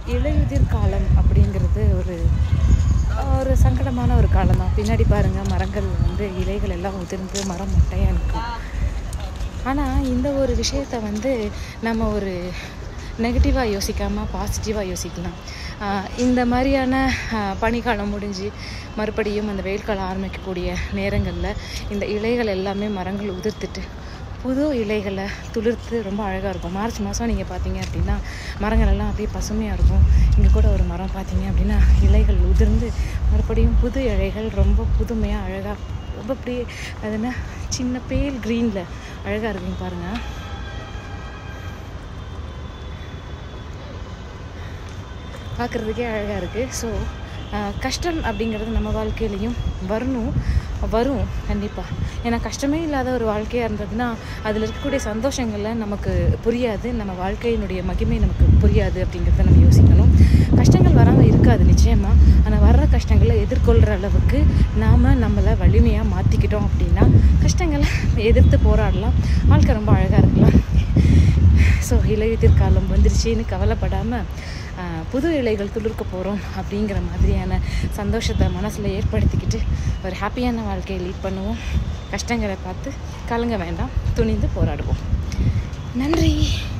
இலையுதிர் காலம் அப்படிங்கிறது ஒரு ஒரு சங்கடமான ஒரு காலம் தான் பின்னாடி பாருங்கள் மரங்கள் வந்து இலைகள் எல்லாம் உதிர்ந்து மரம் மொட்டையாக இருக்கும் ஆனால் இந்த ஒரு விஷயத்தை வந்து நம்ம ஒரு நெகட்டிவாக யோசிக்காமல் பாசிட்டிவாக யோசிக்கலாம் ஆஹ் இந்த மாதிரியான ஆஹ் பனிக்காலம் முடிஞ்சு மறுபடியும் அந்த வெயில் காலம் ஆரம்பிக்கக்கூடிய நேரங்களில் இந்த இலைகள் எல்லாமே மரங்கள் உதிர்த்துட்டு புது இலைகளை துளிர்த்து ரொம்ப அழகாக இருக்கும் மார்ச் மாதம் நீங்கள் பார்த்தீங்க அப்படின்னா மரங்கள் எல்லாம் அப்படியே பசுமையாக இருக்கும் இங்கே கூட ஒரு மரம் பார்த்தீங்க அப்படின்னா இலைகள் உதிர்ந்து மறுபடியும் புது இலைகள் ரொம்ப புதுமையாக அழகாக ரொம்ப அப்படியே அது என்ன சின்ன பேல் க்ரீனில் அழகாக இருக்குங்க பாருங்கள் பார்க்குறதுக்கே அழகாக இருக்குது ஸோ கஷ்டம் அப்படிங்கிறது நம்ம வாழ்க்கையிலையும் வரணும் வரும் கண்டிப்பாக ஏன்னா கஷ்டமே இல்லாத ஒரு வாழ்க்கையாக இருந்ததுன்னா அதில் இருக்கக்கூடிய சந்தோஷங்களை நமக்கு புரியாது நம்ம வாழ்க்கையினுடைய மகிமை நமக்கு புரியாது அப்படிங்கிறத நம்ம யோசிக்கணும் கஷ்டங்கள் வராமல் இருக்காது நிச்சயமாக ஆனால் வர்ற கஷ்டங்களை எதிர்கொள்கிற அளவுக்கு நாம் நம்மளை வலிமையாக மாற்றிக்கிட்டோம் அப்படின்னா கஷ்டங்களை எதிர்த்து போராடலாம் வாழ்க்கை ரொம்ப அழகாக இருக்கலாம் ஸோ இலையுதிர் காலம் வந்துருச்சுன்னு கவலைப்படாமல் புது இலைகள் துளிர்க்க போகிறோம் அப்படிங்கிற மாதிரியான சந்தோஷத்தை மனசில் ஏற்படுத்திக்கிட்டு ஒரு ஹாப்பியான வாழ்க்கையை லீட் பண்ணுவோம் கஷ்டங்களை பார்த்து கலங்க வேண்டாம் துணிந்து போராடுவோம் நன்றி